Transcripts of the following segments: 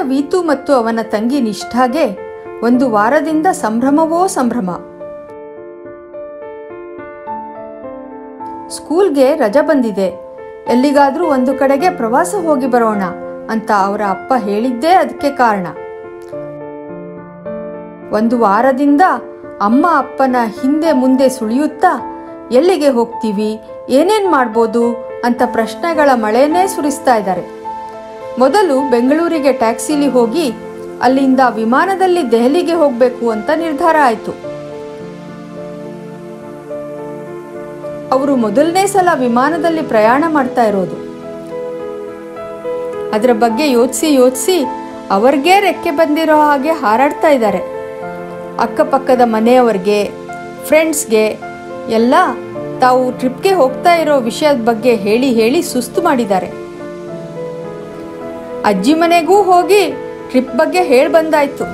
ವೀತು ಮತ್ತು ಅವನ ತಂಗಿ ನಿಷ್ಠಾಗೆ ಒಂದು ವಾರದಿಂದ ಸಂಭ್ರಮವೋ ಸಂಭ್ರಮ ಸ್ಕೂಲ್ಗೆ ರಜೆ ಬಂದಿದೆ ಎಲ್ಲಿಗಾದ್ರೂ ಒಂದು ಕಡೆಗೆ ಪ್ರವಾಸ ಹೋಗಿ ಬರೋಣ ಅಂತ ಅವರ ಅಪ್ಪ ಹೇಳಿದ್ದೇ ಅದಕ್ಕೆ ಕಾರಣ ಒಂದು ವಾರದಿಂದ ಅಮ್ಮ ಅಪ್ಪನ ಹಿಂದೆ ಮುಂದೆ ಸುಳಿಯುತ್ತಾ ಎಲ್ಲಿಗೆ ಹೋಗ್ತೀವಿ ಏನೇನ್ ಮಾಡ್ಬೋದು ಅಂತ ಪ್ರಶ್ನೆಗಳ ಮಳೆನೇ ಸುರಿಸ್ತಾ ಇದ್ದಾರೆ ಮೊದಲು ಬೆಂಗಳೂರಿಗೆ ಟ್ಯಾಕ್ಸಿಲಿ ಹೋಗಿ ಅಲ್ಲಿಂದ ವಿಮಾನದಲ್ಲಿ ದೆಹಲಿಗೆ ಹೋಗಬೇಕು ಅಂತ ನಿರ್ಧಾರ ಆಯಿತು ಅವರು ಮೊದಲನೇ ಸಲ ವಿಮಾನದಲ್ಲಿ ಪ್ರಯಾಣ ಮಾಡ್ತಾ ಇರೋದು ಅದರ ಬಗ್ಗೆ ಯೋಚಿಸಿ ಯೋಚಿಸಿ ಅವ್ರಿಗೆ ರೆಕ್ಕೆ ಬಂದಿರೋ ಹಾಗೆ ಹಾರಾಡ್ತಾ ಇದ್ದಾರೆ ಅಕ್ಕಪಕ್ಕದ ಮನೆಯವರಿಗೆ ಫ್ರೆಂಡ್ಸ್ಗೆ ಎಲ್ಲ ತಾವು ಟ್ರಿಪ್ಗೆ ಹೋಗ್ತಾ ಇರೋ ವಿಷಯದ ಬಗ್ಗೆ ಹೇಳಿ ಹೇಳಿ ಸುಸ್ತು ಮಾಡಿದ್ದಾರೆ ಅಜ್ಜಿ ಮನೆಗೂ ಹೋಗಿ ಟ್ರಿಪ್ ಬಗ್ಗೆ ಹೇಳಿ ಬಂದಾಯ್ತು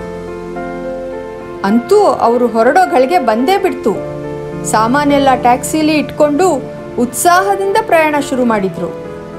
ಅಂತೂ ಅವರು ಹೊರಡೋ ಗಳಿಗೆ ಬಂದೇ ಬಿಡ್ತು ಸಾಮಾನೆಲ್ಲ ಟ್ಯಾಕ್ಸಿಲಿ ಇಟ್ಕೊಂಡು ಉತ್ಸಾಹದಿಂದ ಪ್ರಯಾಣ ಶುರು ಮಾಡಿದ್ರು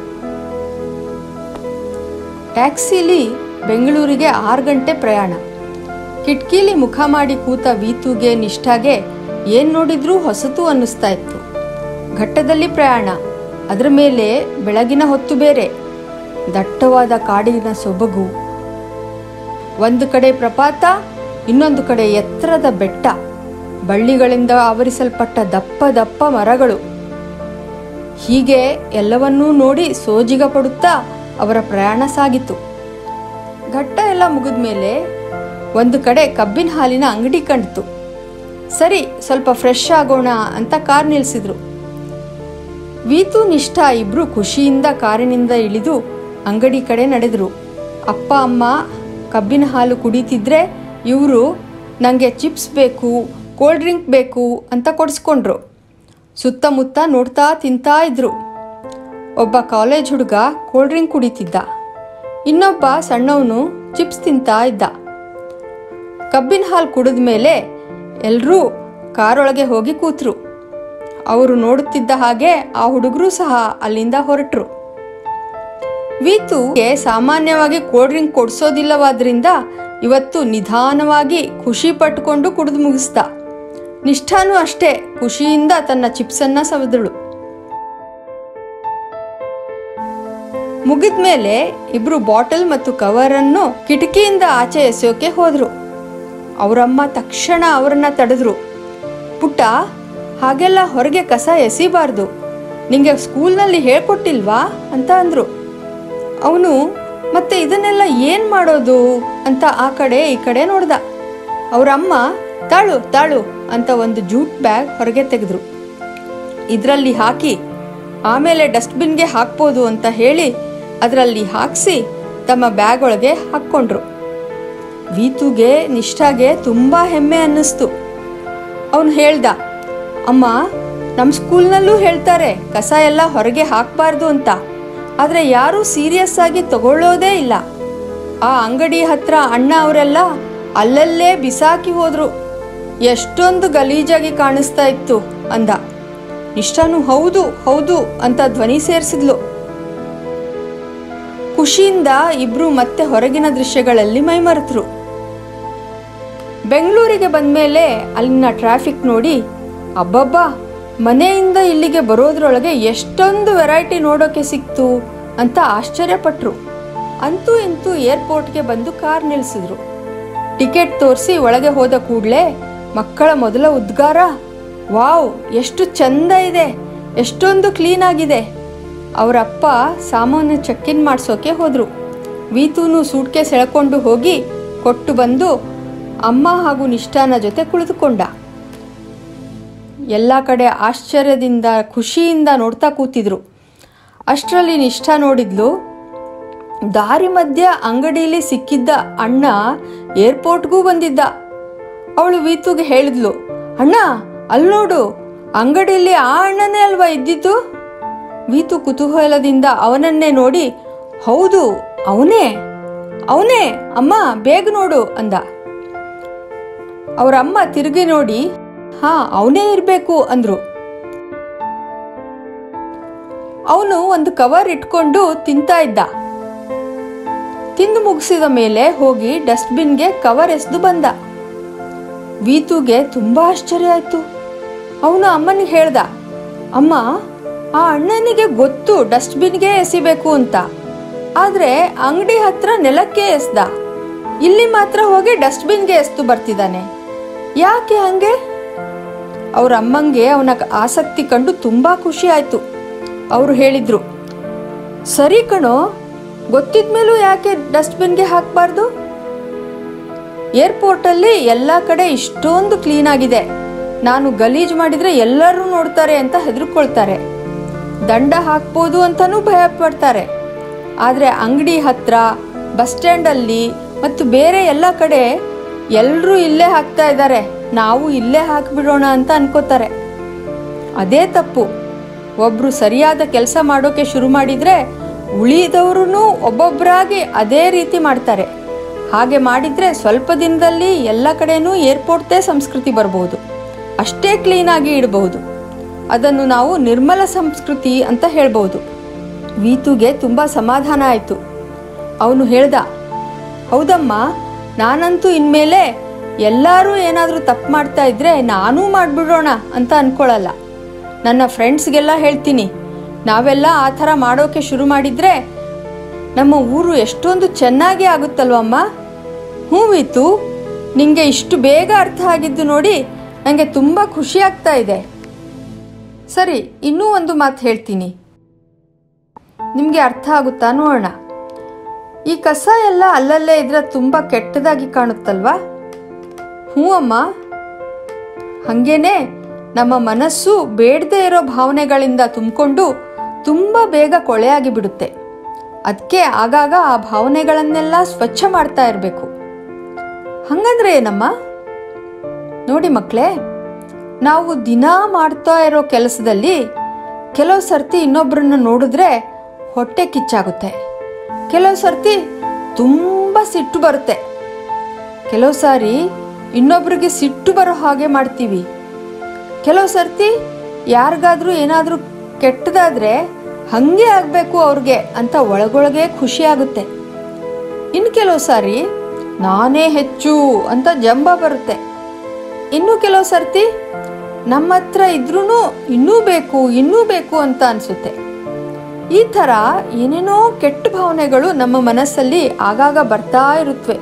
ಟ್ಯಾಕ್ಸಿಲಿ ಬೆಂಗಳೂರಿಗೆ ಆರು ಗಂಟೆ ಪ್ರಯಾಣ ಕಿಟಕಿಲಿ ಮುಖ ಮಾಡಿ ಕೂತ ವೀತುಗೆ ನಿಷ್ಠಾಗೆ ಏನ್ ನೋಡಿದ್ರೂ ಹೊಸತು ಅನ್ನಿಸ್ತಾ ಇತ್ತು ಘಟ್ಟದಲ್ಲಿ ಪ್ರಯಾಣ ಅದರ ಮೇಲೆ ಬೆಳಗಿನ ಹೊತ್ತು ಬೇರೆ ದಟ್ಟವಾದ ಕಾಡಿನ ಸೊಬಗು ಒಂದು ಕಡೆ ಪ್ರಪಾತ ಇನ್ನೊಂದು ಕಡೆ ಎತ್ತರದ ಬೆಟ್ಟ ಬಳ್ಳಿಗಳಿಂದ ಆವರಿಸಲ್ಪಟ್ಟ ದಪ್ಪ ದಪ್ಪ ಮರಗಳು ಹೀಗೆ ಎಲ್ಲವನ್ನೂ ನೋಡಿ ಸೋಜಿಗ ಪಡುತ್ತಾ ಅವರ ಪ್ರಯಾಣ ಸಾಗಿತು ಘಟ್ಟ ಎಲ್ಲ ಮುಗಿದ ಮೇಲೆ ಒಂದು ಕಡೆ ಕಬ್ಬಿನ ಹಾಲಿನ ಅಂಗಡಿ ಕಂಡಿತು ಸರಿ ಸ್ವಲ್ಪ ಫ್ರೆಶ್ ಆಗೋಣ ಅಂತ ಕಾರ್ ನಿಲ್ಲಿಸಿದ್ರು ವೀತು ನಿಷ್ಠಾ ಇಬ್ರು ಖುಷಿಯಿಂದ ಕಾರಿನಿಂದ ಇಳಿದು ಅಂಗಡಿ ಕಡೆ ನಡೆದ್ರು ಅಪ್ಪ ಅಮ್ಮ ಕಬ್ಬಿನ ಹಾಲು ಕುಡಿತಿದ್ರೆ ಇವರು ನನಗೆ ಚಿಪ್ಸ್ ಬೇಕು ಕೋಲ್ಡ್ ಡ್ರಿಂಕ್ ಬೇಕು ಅಂತ ಕೊಡಿಸ್ಕೊಂಡ್ರು ಸುತ್ತಮುತ್ತ ನೋಡ್ತಾ ತಿಂತಾ ಇದ್ರು ಒಬ್ಬ ಕಾಲೇಜ್ ಹುಡುಗ ಕೋಲ್ಡ್ ಡ್ರಿಂಕ್ ಕುಡಿತಿದ್ದ ಇನ್ನೊಬ್ಬ ಸಣ್ಣವನು ಚಿಪ್ಸ್ ತಿಂತಾ ಇದ್ದ ಕಬ್ಬಿನ ಹಾಲು ಕುಡಿದ ಮೇಲೆ ಎಲ್ಲರೂ ಕಾರೊಳಗೆ ಹೋಗಿ ಕೂತ್ರು ಅವರು ನೋಡುತ್ತಿದ್ದ ಹಾಗೆ ಆ ಹುಡುಗರು ಸಹ ಅಲ್ಲಿಂದ ಹೊರಟರು ವೀತುಗೆ ಸಾಮಾನ್ಯವಾಗಿ ಕೋಲ್ಡ್ ಡ್ರಿಂಕ್ ಕೊಡಿಸೋದಿಲ್ಲವಾದ್ರಿಂದ ಇವತ್ತು ನಿಧಾನವಾಗಿ ಖುಷಿ ಪಟ್ಟುಕೊಂಡು ಕುಡಿದು ಮುಗಿಸ್ದ ನಿಷ್ಠಾನು ಅಷ್ಟೇ ಖುಷಿಯಿಂದ ತನ್ನ ಚಿಪ್ಸನ್ನ ಸವಿದಳು ಮುಗಿದ್ಮೇಲೆ ಇಬ್ರು ಬಾಟಲ್ ಮತ್ತು ಕವರನ್ನು ಕಿಟಕಿಯಿಂದ ಆಚೆ ಎಸೆಯೋಕೆ ಹೋದ್ರು ಅವರಮ್ಮ ತಕ್ಷಣ ಅವರನ್ನ ತಡೆದ್ರು ಪುಟ್ಟ ಹಾಗೆಲ್ಲ ಹೊರಗೆ ಕಸ ಎಸಿಬಾರ್ದು ನಿಂಗೆ ಸ್ಕೂಲ್ನಲ್ಲಿ ಹೇಳ್ಕೊಟ್ಟಿಲ್ವಾ ಅಂತ ಅಂದ್ರು ಅವನು ಮತ್ತೆ ಇದನ್ನೆಲ್ಲ ಏನ್ ಮಾಡೋದು ಅಂತ ಆ ಕಡೆ ಈ ಕಡೆ ನೋಡ್ದ ಅವರಮ್ಮ ತಾಳು ತಾಳು ಅಂತ ಒಂದು ಜೂಟ್ ಬ್ಯಾಗ್ ಹೊರಗೆ ತೆಗೆದ್ರು ಇದರಲ್ಲಿ ಹಾಕಿ ಆಮೇಲೆ ಡಸ್ಟ್ಬಿನ್ಗೆ ಹಾಕ್ಬೋದು ಅಂತ ಹೇಳಿ ಅದರಲ್ಲಿ ಹಾಕಿಸಿ ತಮ್ಮ ಬ್ಯಾಗ್ ಒಳಗೆ ಹಾಕ್ಕೊಂಡ್ರು ವೀತುಗೆ ನಿಷ್ಠಾಗೆ ತುಂಬ ಹೆಮ್ಮೆ ಅನ್ನಿಸ್ತು ಅವನು ಹೇಳ್ದ ಅಮ್ಮ ನಮ್ಮ ಸ್ಕೂಲ್ನಲ್ಲೂ ಹೇಳ್ತಾರೆ ಕಸ ಎಲ್ಲ ಹೊರಗೆ ಹಾಕಬಾರ್ದು ಅಂತ ಆದರೆ ಯಾರೂ ಸೀರಿಯಸ್ ಆಗಿ ತಗೊಳ್ಳೋದೇ ಇಲ್ಲ ಆ ಅಂಗಡಿ ಹತ್ರ ಅಣ್ಣ ಅವರೆಲ್ಲ ಅಲ್ಲಲ್ಲೇ ಬಿಸಾಕಿ ಹೋದ್ರು ಎಷ್ಟೊಂದು ಗಲೀಜಾಗಿ ಕಾಣಿಸ್ತಾ ಇತ್ತು ಅಂದ ನಿಷ್ಠಾನು ಹೌದು ಹೌದು ಅಂತ ಧ್ವನಿ ಸೇರಿಸಿದ್ಲು ಖುಷಿಯಿಂದ ಇಬ್ರು ಮತ್ತೆ ಹೊರಗಿನ ದೃಶ್ಯಗಳಲ್ಲಿ ಮೈಮರೆತರು ಬೆಂಗಳೂರಿಗೆ ಬಂದ್ಮೇಲೆ ಅಲ್ಲಿನ ಟ್ರಾಫಿಕ್ ನೋಡಿ ಅಬ್ಬಬ್ಬಾ ಮನೆಯಿಂದ ಇಲ್ಲಿಗೆ ಬರೋದ್ರೊಳಗೆ ಎಷ್ಟೊಂದು ವೆರೈಟಿ ನೋಡೋಕೆ ಸಿಕ್ತು ಅಂತ ಆಶ್ಚರ್ಯಪಟ್ರು ಅಂತೂ ಇಂತೂ ಏರ್ಪೋರ್ಟ್ಗೆ ಬಂದು ಕಾರ್ ನಿಲ್ಲಿಸಿದ್ರು ಟಿಕೆಟ್ ತೋರಿಸಿ ಒಳಗೆ ಹೋದ ಕೂಡಲೇ ಮಕ್ಕಳ ಮೊದಲ ಉದ್ಗಾರ ವಾವ್ ಎಷ್ಟು ಚಂದ ಇದೆ ಎಷ್ಟೊಂದು ಕ್ಲೀನ್ ಆಗಿದೆ ಅವರಪ್ಪ ಸಾಮಾನು ಚೆಕ್ ಇನ್ ಮಾಡಿಸೋಕೆ ಹೋದರು ವೀತೂನು ಸೂಟ್ಕೆ ಸೆಳ್ಕೊಂಡು ಹೋಗಿ ಕೊಟ್ಟು ಬಂದು ಅಮ್ಮ ಹಾಗೂ ನಿಷ್ಠಾನ ಜೊತೆ ಕುಳಿತುಕೊಂಡ ಎಲ್ಲ ಕಡೆ ಆಶ್ಚರ್ಯದಿಂದ ಖುಷಿಯಿಂದ ನೋಡ್ತಾ ಕೂತಿದ್ರು ಅಷ್ಟರಲ್ಲಿ ನಿಷ್ಠಾ ನೋಡಿದ್ಲು ದಾರಿ ಮಧ್ಯ ಅಂಗಡಿಯಲ್ಲಿ ಸಿಕ್ಕಿದ್ದ ಅಣ್ಣ ಏರ್ಪೋರ್ಟ್ಗೂ ಬಂದಿದ್ದ ಅವಳು ವೀತುಗೆ ಹೇಳಿದ್ಲು ಅಣ್ಣ ಅಲ್ಲಿ ನೋಡು ಅಂಗಡಿಯಲ್ಲಿ ಆ ಅಣ್ಣನೇ ಅಲ್ವಾ ಇದ್ದಿದ್ದು ವೀತು ಕುತೂಹಲದಿಂದ ಅವನನ್ನೇ ನೋಡಿ ಹೌದು ಅವನೇ ಅವನೇ ಅಮ್ಮ ಬೇಗ ನೋಡು ಅಂದ ಅವರ ಅಮ್ಮ ತಿರುಗಿ ನೋಡಿ ಹಾ ಅವನೇ ಇರಬೇಕು ಅಂದ್ರು ಅವನು ಒಂದು ಕವರ್ ಇಟ್ಕೊಂಡು ತಿಂತಾ ಇದ್ದ ತಿಂದು ಮುಗಿಸಿದ ಮೇಲೆ ಹೋಗಿ ಡಸ್ಟ್ಬಿನ್ಗೆ ಕವರ್ ಎಸೆದು ಬಂದ ವೀತುಗೆ ತುಂಬ ಆಶ್ಚರ್ಯ ಆಯಿತು ಅವನು ಅಮ್ಮನಿಗೆ ಹೇಳ್ದ ಅಮ್ಮ ಆ ಅಣ್ಣನಿಗೆ ಗೊತ್ತು ಡಸ್ಟ್ಬಿನ್ಗೆ ಎಸಿಬೇಕು ಅಂತ ಆದರೆ ಅಂಗಡಿ ಹತ್ರ ನೆಲಕ್ಕೆ ಎಸ್ದ ಇಲ್ಲಿ ಮಾತ್ರ ಹೋಗಿ ಡಸ್ಟ್ಬಿನ್ಗೆ ಎಸ್ದು ಬರ್ತಿದ್ದಾನೆ ಯಾಕೆ ಹಂಗೆ ಅವ್ರ ಅಮ್ಮಂಗೆ ಅವನ ಆಸಕ್ತಿ ಕಂಡು ತುಂಬ ಖುಷಿ ಆಯಿತು ಅವರು ಹೇಳಿದ್ರು ಸರಿ ಕಣೋ ಗೊತ್ತಿದ್ಮೇಲೂ ಯಾಕೆ ಡಸ್ಟ್ಬಿನ್ಗೆ ಹಾಕಬಾರ್ದು ಏರ್ಪೋರ್ಟಲ್ಲಿ ಎಲ್ಲ ಕಡೆ ಇಷ್ಟೊಂದು ಕ್ಲೀನ್ ಆಗಿದೆ ನಾನು ಗಲೀಜು ಮಾಡಿದರೆ ಎಲ್ಲರೂ ನೋಡ್ತಾರೆ ಅಂತ ಹೆದರ್ಕೊಳ್ತಾರೆ ದಂಡ ಹಾಕ್ಬೋದು ಅಂತಲೂ ಭಯ ಪಡ್ತಾರೆ ಆದರೆ ಅಂಗಡಿ ಹತ್ರ ಬಸ್ ಸ್ಟ್ಯಾಂಡಲ್ಲಿ ಮತ್ತು ಬೇರೆ ಎಲ್ಲ ಕಡೆ ಎಲ್ಲರೂ ಇಲ್ಲೇ ಹಾಕ್ತಾ ಇದ್ದಾರೆ ನಾವು ಇಲ್ಲೇ ಹಾಕಿಬಿಡೋಣ ಅಂತ ಅನ್ಕೋತಾರೆ ಅದೇ ತಪ್ಪು ಒಬ್ಬರು ಸರಿಯಾದ ಕೆಲಸ ಮಾಡೋಕೆ ಶುರು ಮಾಡಿದರೆ ಉಳಿದವರು ಒಬ್ಬೊಬ್ಬರಾಗಿ ಅದೇ ರೀತಿ ಮಾಡ್ತಾರೆ ಹಾಗೆ ಮಾಡಿದರೆ ಸ್ವಲ್ಪ ದಿನದಲ್ಲಿ ಎಲ್ಲ ಕಡೆನೂ ಏರ್ಪೋರ್ಟ್ದೇ ಸಂಸ್ಕೃತಿ ಬರ್ಬೋದು ಅಷ್ಟೇ ಕ್ಲೀನಾಗಿ ಇಡಬಹುದು ಅದನ್ನು ನಾವು ನಿರ್ಮಲ ಸಂಸ್ಕೃತಿ ಅಂತ ಹೇಳ್ಬೋದು ವೀತುಗೆ ತುಂಬ ಸಮಾಧಾನ ಆಯಿತು ಅವನು ಹೇಳ್ದ ಹೌದಮ್ಮ ನಾನಂತೂ ಇನ್ಮೇಲೆ ಎಲ್ಲರೂ ಏನಾದರೂ ತಪ್ಪು ಮಾಡ್ತಾ ಇದ್ರೆ ನಾನೂ ಮಾಡಿಬಿಡೋಣ ಅಂತ ಅನ್ಕೊಳ್ಳಲ್ಲ ನನ್ನ ಫ್ರೆಂಡ್ಸ್ಗೆಲ್ಲ ಹೇಳ್ತೀನಿ ನಾವೆಲ್ಲ ಆ ಥರ ಮಾಡೋಕೆ ಶುರು ಮಾಡಿದರೆ ನಮ್ಮ ಊರು ಎಷ್ಟೊಂದು ಚೆನ್ನಾಗಿ ಆಗುತ್ತಲ್ವಮ್ಮ ಹ್ಞೂ ವೀತು ನಿಮಗೆ ಇಷ್ಟು ಬೇಗ ಅರ್ಥ ಆಗಿದ್ದು ನೋಡಿ ನನಗೆ ತುಂಬ ಖುಷಿ ಆಗ್ತಾ ಇದೆ ಸರಿ ಇನ್ನೂ ಒಂದು ಮಾತು ಹೇಳ್ತೀನಿ ನಿಮಗೆ ಅರ್ಥ ಆಗುತ್ತಾ ನೋಡೋಣ ಈ ಕಸ ಎಲ್ಲ ಅಲ್ಲಲ್ಲೇ ಇದ್ರೆ ತುಂಬ ಕೆಟ್ಟದಾಗಿ ಕಾಣುತ್ತಲ್ವಾ ಹ್ಞೂ ಅಮ್ಮ ಹಾಗೇನೆ ನಮ್ಮ ಮನಸ್ಸು ಬೇಡದೇ ಇರೋ ಭಾವನೆಗಳಿಂದ ತುಂಬಿಕೊಂಡು ತುಂಬ ಬೇಗ ಕೊಳೆಯಾಗಿ ಬಿಡುತ್ತೆ ಅದಕ್ಕೆ ಆಗಾಗ ಆ ಭಾವನೆಗಳನ್ನೆಲ್ಲ ಸ್ವಚ್ಛ ಮಾಡ್ತಾ ಇರಬೇಕು ಹಂಗಂದ್ರೆ ಏನಮ್ಮ ನೋಡಿ ಮಕ್ಕಳೇ ನಾವು ದಿನ ಮಾಡ್ತಾ ಇರೋ ಕೆಲಸದಲ್ಲಿ ಕೆಲವು ಸರ್ತಿ ಇನ್ನೊಬ್ಬರನ್ನ ನೋಡಿದ್ರೆ ಹೊಟ್ಟೆ ಕಿಚ್ಚಾಗುತ್ತೆ ಕೆಲವು ಸರ್ತಿ ತುಂಬ ಸಿಟ್ಟು ಬರುತ್ತೆ ಕೆಲವು ಸಾರಿ ಇನ್ನೊಬ್ರಿಗೆ ಸಿಟ್ಟು ಬರೋ ಹಾಗೆ ಮಾಡ್ತೀವಿ ಕೆಲವು ಸರ್ತಿ ಯಾರಿಗಾದ್ರೂ ಏನಾದರೂ ಕೆಟ್ಟದಾದ್ರೆ ಹಂಗೆ ಆಗಬೇಕು ಅವ್ರಿಗೆ ಅಂತ ಒಳಗೊಳಗೆ ಖುಷಿ ಆಗುತ್ತೆ ಇನ್ನು ಕೆಲವು ಸಾರಿ ನಾನೇ ಹೆಚ್ಚು ಅಂತ ಜಂಬ ಬರುತ್ತೆ ಇನ್ನು ಕೆಲವು ಸರ್ತಿ ನಮ್ಮ ಹತ್ರ ಇದ್ರೂ ಇನ್ನೂ ಬೇಕು ಇನ್ನೂ ಬೇಕು ಅಂತ ಅನಿಸುತ್ತೆ ಈ ಥರ ಏನೇನೋ ಕೆಟ್ಟ ಭಾವನೆಗಳು ನಮ್ಮ ಮನಸ್ಸಲ್ಲಿ ಆಗಾಗ ಬರ್ತಾ ಇರುತ್ತವೆ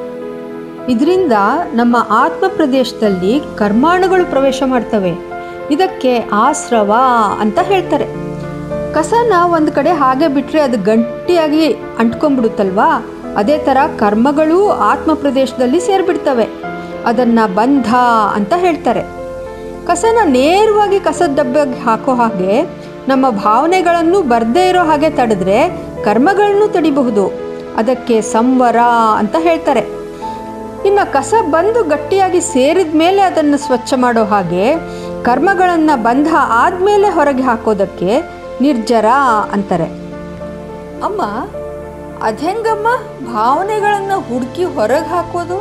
ಇದರಿಂದ ನಮ್ಮ ಆತ್ಮ ಪ್ರದೇಶದಲ್ಲಿ ಕರ್ಮಾಣುಗಳು ಪ್ರವೇಶ ಮಾಡ್ತವೆ ಇದಕ್ಕೆ ಆಸ್ರವ ಅಂತ ಹೇಳ್ತಾರೆ ಕಸನ ಒಂದು ಕಡೆ ಹಾಗೆ ಬಿಟ್ಟರೆ ಅದು ಗಟ್ಟಿಯಾಗಿ ಅಂಟ್ಕೊಂಡ್ಬಿಡುತ್ತಲ್ವಾ ಅದೇ ಥರ ಕರ್ಮಗಳು ಆತ್ಮ ಪ್ರದೇಶದಲ್ಲಿ ಸೇರಿಬಿಡ್ತವೆ ಅದನ್ನು ಬಂಧ ಅಂತ ಹೇಳ್ತಾರೆ ಕಸನ ನೇರವಾಗಿ ಕಸದ ಡಬ್ಬಗೆ ಹಾಕೋ ಹಾಗೆ ನಮ್ಮ ಭಾವನೆಗಳನ್ನು ಬರ್ದೇ ಇರೋ ಹಾಗೆ ತಡೆದ್ರೆ ಕರ್ಮಗಳನ್ನು ತಡಿಬಹುದು ಅದಕ್ಕೆ ಸಂವರ ಅಂತ ಹೇಳ್ತಾರೆ ಇನ್ನು ಕಸ ಬಂದು ಗಟ್ಟಿಯಾಗಿ ಸೇರಿದ ಮೇಲೆ ಅದನ್ನು ಸ್ವಚ್ಛ ಮಾಡೋ ಹಾಗೆ ಕರ್ಮಗಳನ್ನು ಬಂಧ ಆದಮೇಲೆ ಹೊರಗೆ ಹಾಕೋದಕ್ಕೆ ನಿರ್ಜರ ಅಂತಾರೆ ಅಮ್ಮ ಅದೆಂಗಮ್ಮ ಭಾವನೆಗಳನ್ನು ಹುಡುಕಿ ಹೊರಗೆ ಹಾಕೋದು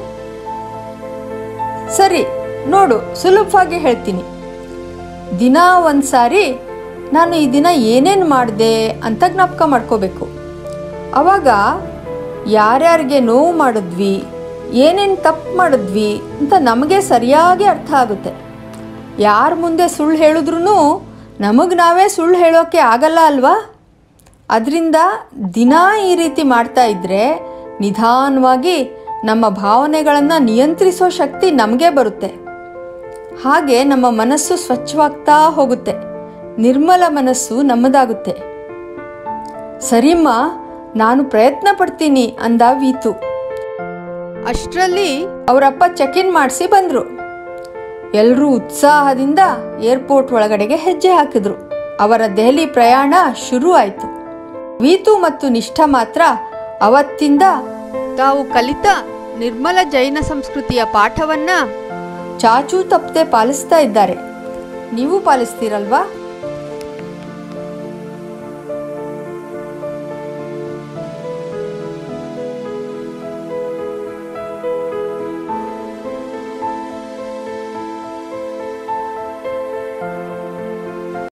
ಸರಿ ನೋಡು ಸುಲಭವಾಗಿ ಹೇಳ್ತೀನಿ ದಿನ ಒಂದು ಸಾರಿ ನಾನು ಈ ದಿನ ಏನೇನು ಮಾಡಿದೆ ಅಂತ ಜ್ಞಾಪಕ ಮಾಡ್ಕೋಬೇಕು ಅವಾಗ ಯಾರ್ಯಾರಿಗೆ ನೋವು ಮಾಡಿದ್ವಿ ಏನೇನು ತಪ್ಪು ಮಾಡಿದ್ವಿ ಅಂತ ನಮಗೆ ಸರಿಯಾಗಿ ಅರ್ಥ ಆಗುತ್ತೆ ಯಾರ ಮುಂದೆ ಸುಳ್ಳು ಹೇಳಿದ್ರೂ ನಮಗೆ ನಾವೇ ಸುಳ್ಳು ಹೇಳೋಕ್ಕೆ ಆಗಲ್ಲ ಅಲ್ವಾ ಅದರಿಂದ ದಿನ ಈ ರೀತಿ ಮಾಡ್ತಾ ಇದ್ದರೆ ನಿಧಾನವಾಗಿ ನಮ್ಮ ಭಾವನೆಗಳನ್ನು ನಿಯಂತ್ರಿಸೋ ಶಕ್ತಿ ನಮಗೆ ಬರುತ್ತೆ ಹಾಗೆ ನಮ್ಮ ಮನಸ್ಸು ಸ್ವಚ್ಛವಾಗ್ತಾ ಹೋಗುತ್ತೆ ನಿರ್ಮಲ ಮನಸ್ಸು ನಮ್ಮದಾಗುತ್ತೆ ಸರಿಮ್ಮ ನಾನು ಪ್ರಯತ್ನ ಪಡ್ತೀನಿ ಅಂದ ವೀತು ಅಷ್ಟರಲ್ಲಿ ಅವರಪ್ಪ ಚೆಕ್ ಇನ್ ಮಾಡಿಸಿ ಬಂದರು ಎಲ್ಲರೂ ಉತ್ಸಾಹದಿಂದ ಏರ್ಪೋರ್ಟ್ ಒಳಗಡೆಗೆ ಹೆಜ್ಜೆ ಹಾಕಿದ್ರು ಅವರ ದೆಹಲಿ ಪ್ರಯಾಣ ಶುರು ಆಯಿತು ವೀತು ಮತ್ತು ನಿಷ್ಠ ಮಾತ್ರ ಅವತ್ತಿಂದ ತಾವು ಕಲಿತ ನಿರ್ಮಲ ಜೈನ ಸಂಸ್ಕೃತಿಯ ಪಾಠವನ್ನ ಚಾಚೂ ತಪ್ಪದೆ ಪಾಲಿಸ್ತಾ ಇದ್ದಾರೆ ನೀವು ಪಾಲಿಸ್ತೀರಲ್ವಾ